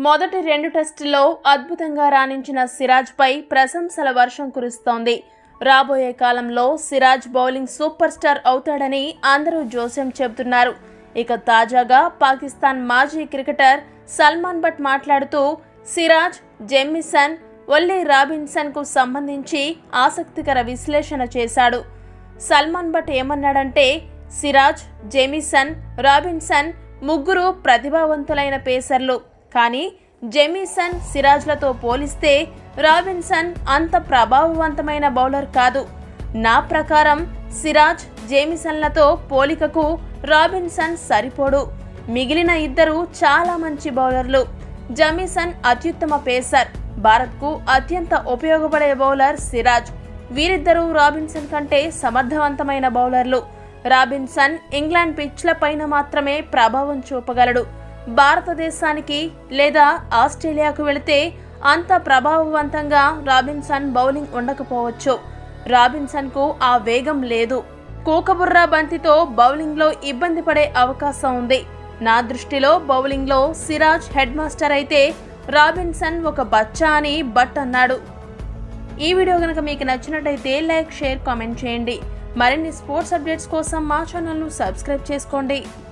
మొదటి రెండు టెస్టుల్లో అద్భుతంగా రాణించిన సిరాజ్పై ప్రశంసల వర్షం కురుస్తోంది రాబోయే కాలంలో సిరాజ్ బౌలింగ్ సూపర్ స్టార్ అవుతాడని అందరూ జోస్యం చెబుతున్నారు ఇక తాజాగా పాకిస్తాన్ మాజీ క్రికెటర్ సల్మాన్ భట్ మాట్లాడుతూ సిరాజ్ జెమ్మిసన్ ఒల్లీ రాబిన్సన్ కు సంబంధించి ఆసక్తికర విశ్లేషణ చేశాడు సల్మాన్ భట్ ఏమన్నాడంటే సిరాజ్ జెమిసన్ రాబిన్సన్ ముగ్గురు ప్రతిభావంతులైన పేసర్లు కానీ జెమిసన్ సిరాజ్లతో పోలిస్తే రాబిన్సన్ అంత ప్రభావవంతమైన బౌలర్ కాదు నా ప్రకారం సిరాజ్ జేమిసన్లతో పోలికకు రాబిన్సన్ సరిపోడు మిగిలిన ఇద్దరు చాలా మంచి బౌలర్లు జమీసన్ అత్యుత్తమ పేసర్ భారత్కు అత్యంత ఉపయోగపడే బౌలర్ సిరాజ్ వీరిద్దరూ రాబిన్సన్ కంటే సమర్థవంతమైన బౌలర్లు రాబిన్సన్ ఇంగ్లాండ్ పిచ్ల పైన మాత్రమే ప్రభావం చూపగలడు భారతదేశానికి లేదా ఆస్ట్రేలియాకు వెళితే అంత ప్రభావవంతంగా రాబిన్సన్ బౌలింగ్ ఉండకపోవచ్చు రాబిన్సన్కు ఆ వేగం లేదు కూకబుర్రా బంతితో బౌలింగ్లో ఇబ్బంది పడే అవకాశం ఉంది నా దృష్టిలో బౌలింగ్లో సిరాజ్ హెడ్ మాస్టర్ అయితే రాబిన్సన్ ఒక బచ్చా అని బట్ అన్నాడు ఈ వీడియో కనుక మీకు నచ్చినట్టయితే లైక్ షేర్ కామెంట్ చేయండి మరిన్ని స్పోర్ట్స్ అప్డేట్స్ కోసం మా ఛానల్ను సబ్స్క్రైబ్ చేసుకోండి